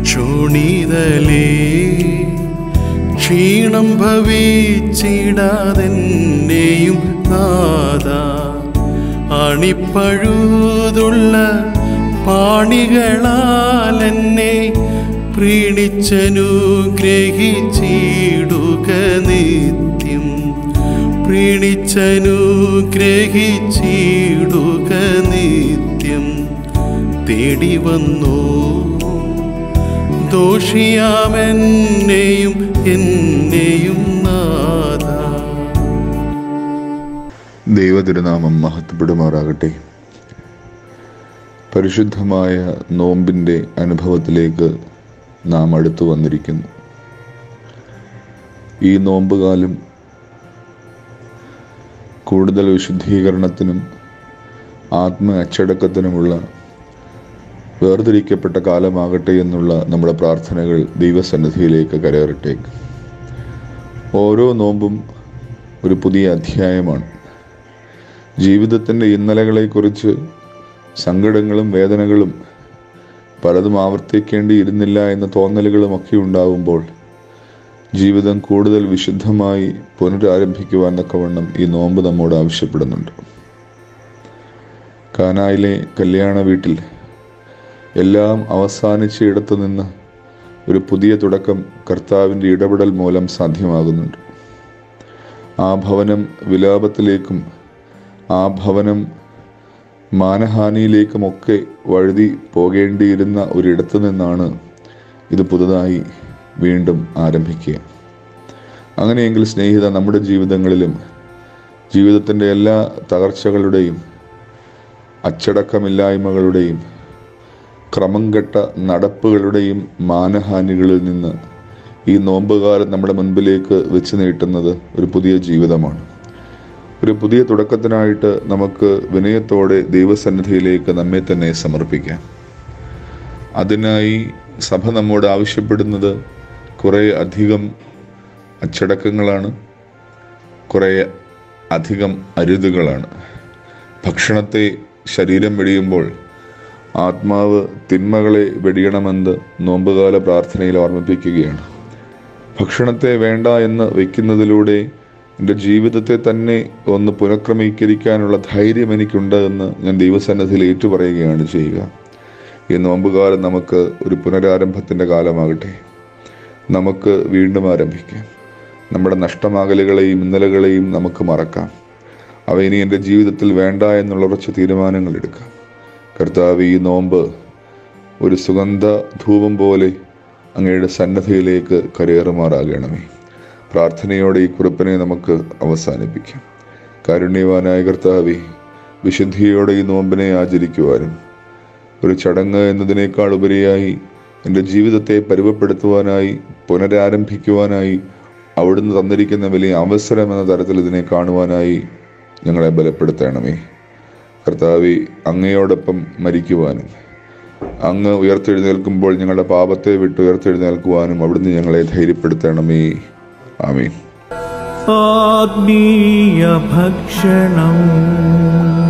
ക്ഷോണിതലേ ക്ഷീണം ഭവിച്ചിടാതെന്നെയും നാദ അണിപ്പഴുതുള്ള പാണികളാൽ എന്നെ പ്രീണിച്ചനുഗ്രഹിച്ചിടുക നിത്യം പ്രീണിച്ചനുഗ്രഹിച്ചിടുക നിത്യം തേടി വന്നു ദോഷിയാമെന്നെയും എന്നെയും നാഥ ദൈവതിരുനാമം മഹത്വപ്പെടുമാറാകട്ടെ പരിശുദ്ധമായ നോമ്പിൻ്റെ അനുഭവത്തിലേക്ക് നാം അടുത്തു വന്നിരിക്കുന്നു ഈ നോമ്പുകാലം കൂടുതൽ വിശുദ്ധീകരണത്തിനും ആത്മ അച്ചടക്കത്തിനുമുള്ള വേർതിരിക്കപ്പെട്ട കാലമാകട്ടെ എന്നുള്ള നമ്മുടെ പ്രാർത്ഥനകൾ ദൈവസന്നിധിയിലേക്ക് കരയറട്ടെ ഓരോ നോമ്പും ഒരു പുതിയ അധ്യായമാണ് ജീവിതത്തിൻ്റെ ഇന്നലകളെക്കുറിച്ച് സങ്കടങ്ങളും വേദനകളും പലതും ആവർത്തിക്കേണ്ടിയിരുന്നില്ല എന്ന തോന്നലുകളും ഒക്കെ ഉണ്ടാവുമ്പോൾ ജീവിതം കൂടുതൽ വിശുദ്ധമായി പുനരാരംഭിക്കുവാൻ തക്കവണ്ണം ഈ നോമ്പ് നമ്മോട് ആവശ്യപ്പെടുന്നുണ്ട് കാനായിലെ കല്യാണ വീട്ടിൽ എല്ലാം അവസാനിച്ച ഇടത്തു നിന്ന് ഒരു പുതിയ തുടക്കം കർത്താവിൻ്റെ ഇടപെടൽ മൂലം സാധ്യമാകുന്നുണ്ട് ആ ഭവനം വിലാപത്തിലേക്കും ആ ഭവനം മാനഹാനിയിലേക്കുമൊക്കെ വഴുതി പോകേണ്ടിയിരുന്ന ഒരിടത്തു നിന്നാണ് ഇത് പുതുതായി വീണ്ടും ആരംഭിക്കുക അങ്ങനെയെങ്കിൽ സ്നേഹിത നമ്മുടെ ജീവിതങ്ങളിലും ജീവിതത്തിൻ്റെ എല്ലാ തകർച്ചകളുടെയും അച്ചടക്കമില്ലായ്മകളുടെയും ക്രമം കെട്ട നടപ്പുകളുടെയും മാനഹാനികളിൽ നിന്ന് ഈ നോമ്പുകാലം നമ്മുടെ മുൻപിലേക്ക് വെച്ച് നീട്ടുന്നത് ഒരു പുതിയ ജീവിതമാണ് ഒരു പുതിയ തുടക്കത്തിനായിട്ട് നമുക്ക് വിനയത്തോടെ ദൈവസന്നിധിയിലേക്ക് നമ്മെ തന്നെ സമർപ്പിക്കാം അതിനായി സഭ നമ്മോട് ആവശ്യപ്പെടുന്നത് കുറേ അധികം അച്ചടക്കങ്ങളാണ് കുറേ അധികം അരുതുകളാണ് ഭക്ഷണത്തെ ശരീരം വെടിയുമ്പോൾ ആത്മാവ് തിന്മകളെ വെടിയണമെന്ന് നോമ്പുകാല പ്രാർത്ഥനയിൽ ഓർമ്മിപ്പിക്കുകയാണ് ഭക്ഷണത്തെ വേണ്ട എന്ന് വയ്ക്കുന്നതിലൂടെ എൻ്റെ ജീവിതത്തെ തന്നെ ഒന്ന് പുനഃക്രമീകരിക്കാനുള്ള ധൈര്യം എനിക്കുണ്ട് എന്ന് ഞാൻ ദൈവസന്നിധിയിൽ ഏറ്റുപറയുകയാണ് ചെയ്യുക ഈ നോമ്പുകാലം നമുക്ക് ഒരു പുനരാരംഭത്തിൻ്റെ കാലമാകട്ടെ നമുക്ക് വീണ്ടും ആരംഭിക്കാം നമ്മുടെ നഷ്ടമാകലുകളെയും ഇന്നലകളെയും നമുക്ക് മറക്കാം അവ ഇനി എൻ്റെ ജീവിതത്തിൽ വേണ്ട എന്നുള്ള ഉറച്ച തീരുമാനങ്ങൾ എടുക്കാം കർത്താവ് ഈ നോമ്പ് ഒരു സുഗന്ധ ധൂപം പോലെ അങ്ങയുടെ സന്നദ്ധയിലേക്ക് കരയേറുമാറാകണമേ പ്രാർത്ഥനയോടെ ഈ കുറിപ്പിനെ നമുക്ക് അവസാനിപ്പിക്കാം കാരുണ്യവാനായ കർത്താവെ വിശുദ്ധിയോടെ ഈ നോമ്പിനെ ആചരിക്കുവാനും ഒരു ചടങ്ങ് എന്നതിനേക്കാൾ ഉപരിയായി എൻ്റെ ജീവിതത്തെ പരുവപ്പെടുത്തുവാനായി പുനരാരംഭിക്കുവാനായി അവിടുന്ന് തന്നിരിക്കുന്ന വലിയ അവസരം എന്ന തരത്തിൽ ഇതിനെ കാണുവാനായി ഞങ്ങളെ ബലപ്പെടുത്തണമേ കർത്താവെ അങ്ങയോടൊപ്പം മരിക്കുവാനും അങ്ങ് ഉയർത്തെഴുന്നേൽക്കുമ്പോൾ ഞങ്ങളുടെ പാപത്തെ വിട്ട് ഉയർത്തെഴുന്നേൽക്കുവാനും അവിടുന്ന് ഞങ്ങളെ ധൈര്യപ്പെടുത്തണമേ ആമീൻ ആത്മീയ ഭക്ഷണം